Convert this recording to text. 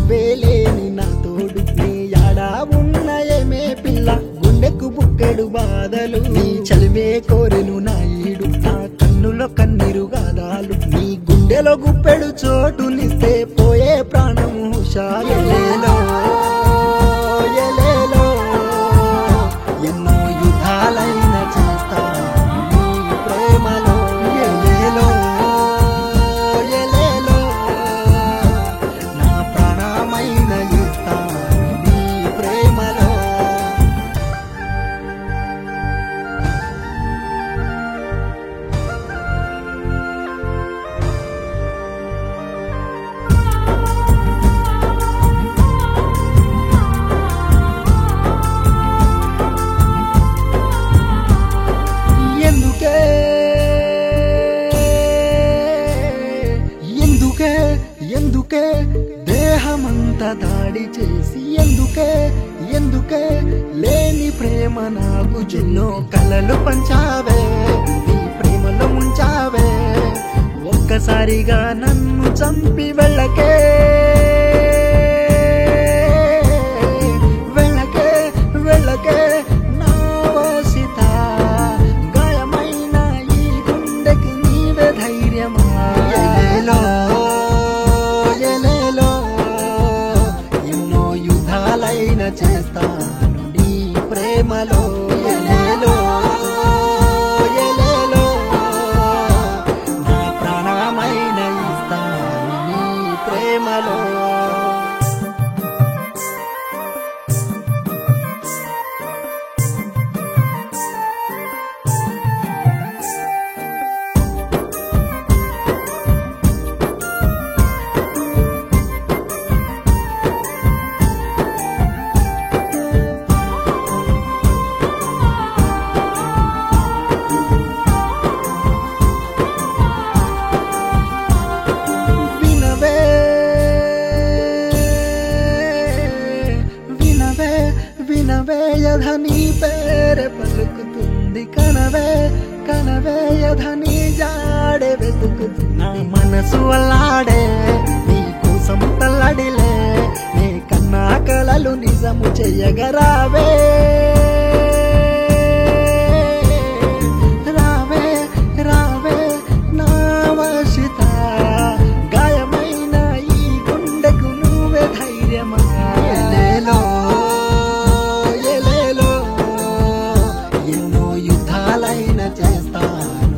నువ్వే లేని నా తోడు నీ యాడా ఉన్న ఏమే పిల్ల గుండెకు బుక్కెడు బాధలు నీ చలివే కోరెను నా ఈడు నా కన్నులో కన్నీరు గాదాలు నీ గుండెలో గుప్పెడు చోటునిస్తే పోయే ప్రాణము హుషారులేలో ఎలేలో ఎన్నో యుద్ధాలైన చేస్తా నీ ప్రేమలో ఎలేలో ఎలేలో నా ప్రాణమైన ఇస్తా నీ ప్రేమలో ఎందుకే ఎందుకే ఎందుకే దేహమంతా దాడి చేసి ఎందుకే ఎందుకే లేని ప్రేమ నాకు ఎన్నో కలలు పంచావే నీ ప్రేమలో ముంచావే ఒక్కసారిగా నన్ను చంపి వెళ్ళకే వెళ్ళకే వెళ్ళకే నా వాసిత గాయమైన ఈ గుండెకి నీవే ధైర్యమా ఎలేలో ఎలేలో ఎన్నో యుద్ధాలైన చేస్తాను నీ ప్రేమలో ఎలేలో ఎలేలో నా ప్రాణమైన ఇస్తాను నీ ప్రేమలో వినవే వినవే వినవే యధ నీ పేరే పలుకుతుంది కనవే కనవే యధ నీ జాడే వెతుకుతున్నా మనసు అల్లాడే నీ కోసం తల్లడిలే నీ కన్నా కలలు నిజము చెయ్యగరావే రావే రావే నా వశిత గాయమైన ఈ గుండెకు నువ్వే ధైర్యమా ఎలేలో ఎలేలో ఎన్నో యుద్ధాలైన చేస్తాను